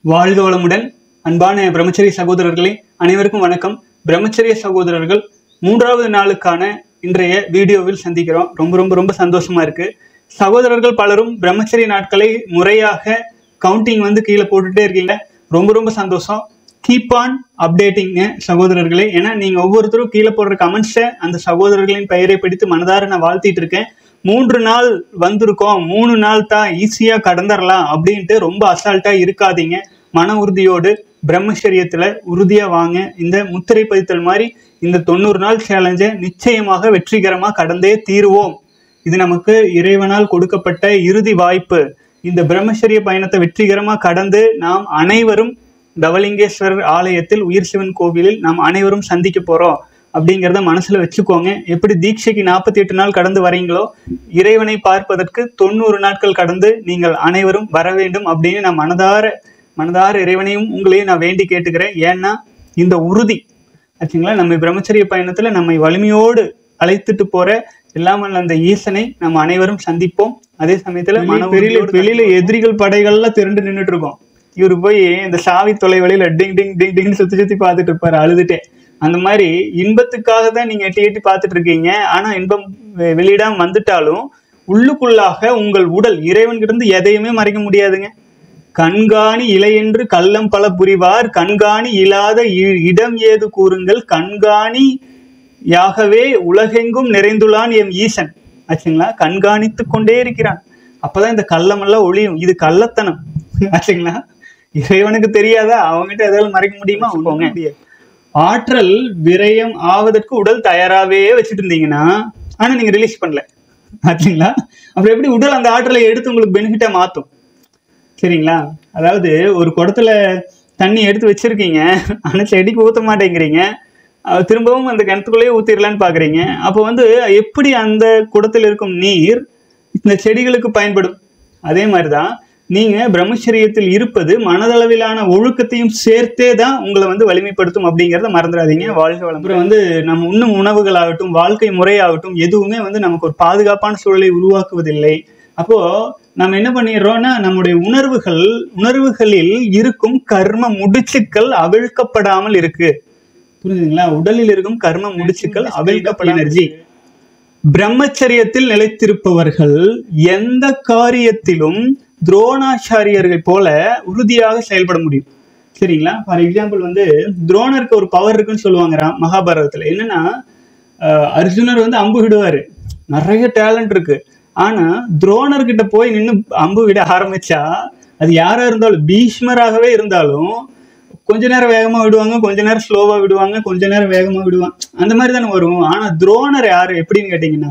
வாழ்க வளமுடன் அன்பான பிரம்மச்சரிய சகோதரர்களே அனைவருக்கும் வணக்கம் பிரம்மச்சரிய சகோதரர்கள் மூன்றாவது நாளுக்கான இன்றைய வீடியோவில் சந்திக்கிறோம் ரொம்ப ரொம்ப ரொம்ப சந்தோஷமா இருக்கு சகோதரர்கள் பலரும் பிரம்மச்சரிய நாட்களை முறையாக கவுண்டிங் வந்து கீழே போட்டுட்டே இருக்கீங்க ரொம்ப ரொம்ப சந்தோஷம் கீப் ஆன் அப்டேட்டிங்க சகோதரர்களே ஏன்னா நீங்க ஒவ்வொருத்தரும் கீழே போடுற கமெண்ட்ஸை அந்த சகோதரர்களின் பெயரை பிடித்து மனதார நான் வாழ்த்திட்டு இருக்கேன் மூன்று நாள் வந்திருக்கோம் மூணு நாள் தான் ஈஸியா கடந்துடலாம் அப்படின்ட்டு ரொம்ப அசால்ட்டா இருக்காதீங்க மன உறுதியோடு பிரம்மச்சரியத்துல உறுதியா வாங்க இந்த முத்திரை பதித்தல் மாதிரி இந்த தொண்ணூறு நாள் சேலஞ்சை நிச்சயமாக வெற்றிகரமா கடந்தே தீருவோம் இது நமக்கு இறைவனால் கொடுக்கப்பட்ட இறுதி வாய்ப்பு இந்த பிரம்மச்சரிய பயணத்தை வெற்றிகரமா கடந்து நாம் அனைவரும் தவலிங்கேஸ்வரர் ஆலயத்தில் உயிர் சிவன் கோவிலில் நாம் அனைவரும் சந்திக்க போறோம் அப்படிங்கிறத மனசுல வச்சுக்கோங்க எப்படி தீட்சைக்கு நாற்பத்தி எட்டு நாள் கடந்து வரீங்களோ இறைவனை பார்ப்பதற்கு தொண்ணூறு நாட்கள் கடந்து நீங்கள் அனைவரும் வர வேண்டும் அப்படின்னு நான் மனதார மனதார இறைவனையும் உங்களையும் நான் வேண்டி கேட்டுக்கிறேன் ஏன்னா இந்த உறுதி ஆச்சுங்களா நம்ம பிரம்மச்சரிய பயணத்துல நம்மை வலிமையோடு அழைத்துட்டு போற இல்லாமல் அந்த ஈசனை நம்ம அனைவரும் சந்திப்போம் அதே சமயத்துல மன வெளியில வெளியில எதிரிகள் படைகள்லாம் திரண்டு நின்றுட்டு இருக்கோம் இவரு போய் இந்த சாவி தொலை வழியில டிங் டிங் டிங் டிங்னு சுத்தி சுத்தி பார்த்துட்டு இருப்பாரு அழுதுட்டே அந்த மாதிரி இன்பத்துக்காக தான் நீங்க எட்டி எட்டி பார்த்துட்டு இருக்கீங்க ஆனா இன்பம் வெ- வெளியிடாம வந்துட்டாலும் உள்ளுக்குள்ளாக உங்கள் உடல் இறைவன்கிட்ட இருந்து எதையுமே மறைக்க முடியாதுங்க கண்காணி இலையென்று கள்ளம் பல புரிவார் கண்காணி இல்லாத இ- இடம் ஏது கூறுங்கள் கண்காணி யாகவே உலகெங்கும் நிறைந்துள்ளான் எம் ஈசன் ஆச்சுங்களா கண்காணித்து கொண்டே இருக்கிறான் அப்பதான் இந்த கள்ளமெல்லாம் ஒளியும் இது கள்ளத்தனம் ஆச்சுங்களா இறைவனுக்கு தெரியாதா அவங்ககிட்ட எதாவது மறைக்க முடியுமா போங்க முடியாது ஆற்றல் விரயம் ஆவதற்கு உடல் தயாராகவே வச்சுட்டு இருந்தீங்கன்னா ஆனா நீங்க ரிலீஸ் பண்ணல ஆச்சுங்களா அப்புறம் எப்படி உடல் அந்த ஆற்றலை எடுத்து உங்களுக்கு பெனிஃபிட்டா மாத்தும் சரிங்களா அதாவது ஒரு குடத்துல தண்ணி எடுத்து வச்சிருக்கீங்க ஆனா செடிக்கு ஊத்த மாட்டேங்கிறீங்க அஹ் திரும்பவும் அந்த கிணத்துக்குள்ளேயே ஊத்திடலான்னு பாக்குறீங்க அப்போ வந்து எப்படி அந்த குடத்தில் இருக்கும் நீர் இந்த செடிகளுக்கு பயன்படும் அதே மாதிரிதான் நீங்க பிரம்மச்சரியத்தில் இருப்பது மனதளவிலான ஒழுக்கத்தையும் சேர்த்தே தான் உங்களை வந்து வலிமைப்படுத்தும் அப்படிங்கிறத மறந்துடாதீங்க வாழ்க வளம் அப்புறம் வந்து நம்ம உண்ணும் உணவுகளாகட்டும் வாழ்க்கை முறையாகட்டும் எதுவுமே வந்து நமக்கு ஒரு பாதுகாப்பான சூழலை உருவாக்குவதில்லை அப்போ நம்ம என்ன பண்ணிடுறோம்னா நம்முடைய உணர்வுகள் உணர்வுகளில் இருக்கும் கர்ம முடிச்சுக்கள் அவிழ்க்கப்படாமல் இருக்கு புரிஞ்சுதுங்களா உடலில் இருக்கும் கர்ம முடிச்சுக்கள் அவிழ்க்கப்பட எனர்ஜி பிரம்மச்சரியத்தில் நிலைத்திருப்பவர்கள் எந்த காரியத்திலும் துரோணாச்சாரியர்கள் போல உறுதியாக செயல்பட முடியும் சரிங்களா ஃபார் எக்ஸாம்பிள் வந்து துரோணருக்கு ஒரு பவர் இருக்குன்னு சொல்லுவாங்க ரா- மகாபாரதத்துல என்னன்னா அஹ், அர்ஜுனர் வந்து அம்பு விடுவாரு நிறைய டேலண்ட் இருக்கு ஆனா துரோணர்கிட்ட போய் நின்று அம்பு விட ஆரம்பிச்சா அது யாரா இருந்தாலும் பீஷ்மராகவே இருந்தாலும் கொஞ்ச நேரம் வேகமா விடுவாங்க கொஞ்ச நேரம் ஸ்லோவா விடுவாங்க கொஞ்ச நேரம் வேகமா விடுவாங்க அந்த மாதிரி தானே வரும் ஆனா துரோணர் யாரு எப்படின்னு கேட்டீங்கன்னா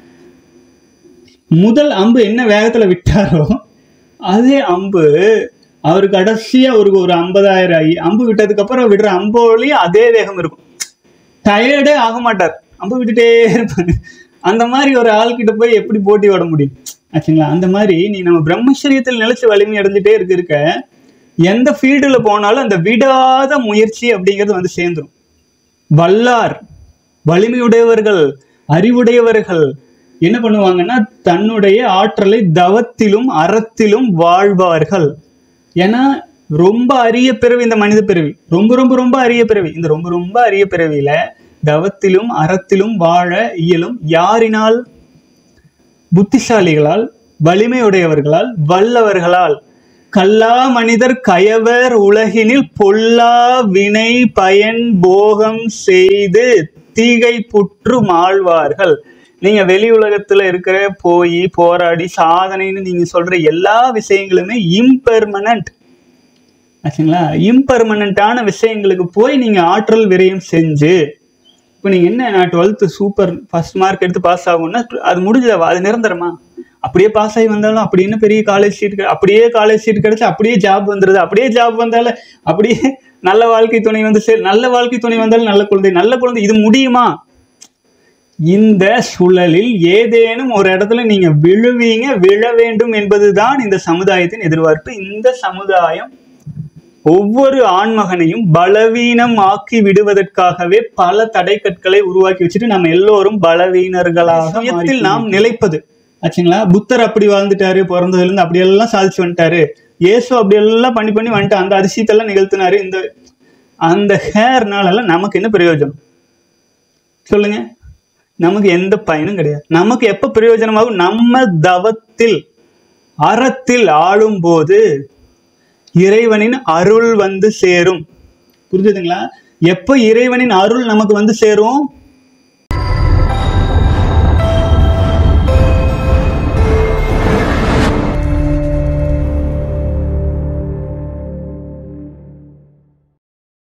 முதல் அம்பு என்ன வேகத்துல விட்டாரோ அதே அம்பு அவர் கடைசியா அவருக்கு ஒரு ஐம்பதாயிரம் ஆகி அம்பு விட்டதுக்கு அப்புறம் விடுற அம்போலயும் அதே வேகம் இருக்கும் டயர்டே ஆக மாட்டார் அம்பு விட்டுட்டே இருப்பாரு அந்த மாதிரி ஒரு ஆள்கிட்ட போய் எப்படி போட்டி விட முடியும் ஆச்சுங்களா அந்த மாதிரி நீ நம்ம பிரம்மச்சரியத்தில் நிலைச்சு வலிமை அடைஞ்சிட்டே இருக்க இருக்க எந்த ஃபீல்டுல போனாலும் அந்த விடாத முயற்சி அப்படிங்கிறது வந்து சேர்ந்துரும் வல்லார் வலிமையுடையவர்கள் அறிவுடையவர்கள் என்ன பண்ணுவாங்கன்னா தன்னுடைய ஆற்றலை தவத்திலும் அறத்திலும் வாழ்வார்கள் ஏன்னா ரொம்ப அரிய பிறவி இந்த மனித பிறவி ரொம்ப ரொம்ப ரொம்ப அரிய பிறவி இந்த ரொம்ப ரொம்ப அரிய பிறவியில தவத்திலும் அறத்திலும் வாழ இயலும் யாரினால் புத்திசாலிகளால் வலிமையுடையவர்களால் வல்லவர்களால் கல்லா மனிதர் கயவர் உலகினில் பொல்லா வினை பயன் போகம் செய்து தீகை புற்று மாழ்வார்கள் நீங்க வெளி உலகத்துல இருக்கிற போய் போராடி சாதனைன்னு நீங்க சொல்ற எல்லா விஷயங்களுமே இம்பெர்மனன்ட் ஆச்சுங்களா இம்பெர்மனண்டான விஷயங்களுக்கு போய் நீங்க ஆற்றல் விரயம் செஞ்சு இப்போ நீங்க என்ன நான் டுவெல்த்து சூப்பர் ஃபர்ஸ்ட் மார்க் எடுத்து பாஸ் ஆகும்னா அது முடிஞ்சதா அது நிரந்தரமா அப்படியே பாஸ் ஆகி வந்தாலும் அப்படி என்ன பெரிய காலேஜ் சீட் அப்படியே காலேஜ் சீட் கிடைச்சு அப்படியே ஜாப் வந்துருது அப்படியே ஜாப் வந்தாலும் அப்படியே நல்ல வாழ்க்கை துணை வந்து சரி நல்ல வாழ்க்கை துணை வந்தாலும் நல்ல குழந்தை நல்ல குழந்தை இது முடியுமா இந்த சூழலில் ஏதேனும் ஒரு இடத்துல நீங்க விழுவீங்க விழ வேண்டும் என்பதுதான் இந்த சமுதாயத்தின் எதிர்பார்ப்பு இந்த சமுதாயம் ஒவ்வொரு ஆண்மகனையும் பலவீனம் ஆக்கி விடுவதற்காகவே பல தடைக்கற்களை உருவாக்கி வச்சுட்டு நம்ம எல்லோரும் பலவீனர்களாக சுயத்தில் நாம் நிலைப்பது ஆச்சுங்களா புத்தர் அப்படி வாழ்ந்துட்டாரு பிறந்ததுல இருந்து அப்படியெல்லாம் சாதிச்சு வந்துட்டாரு இயேசு அப்படி எல்லாம் பண்ணி பண்ணி வந்துட்டு அந்த அதிசயத்தெல்லாம் நிகழ்த்தினாரு இந்த அந்த ஹேர்னால நமக்கு என்ன பிரயோஜனம் சொல்லுங்க நமக்கு எந்த பயனும் கிடையாது நமக்கு எப்ப பிரயோஜனமாகும் நம்ம தவத்தில் அறத்தில் ஆளும்போது இறைவனின் அருள் வந்து சேரும் புரிஞ்சுதுங்களா எப்ப இறைவனின் அருள் நமக்கு வந்து சேரும்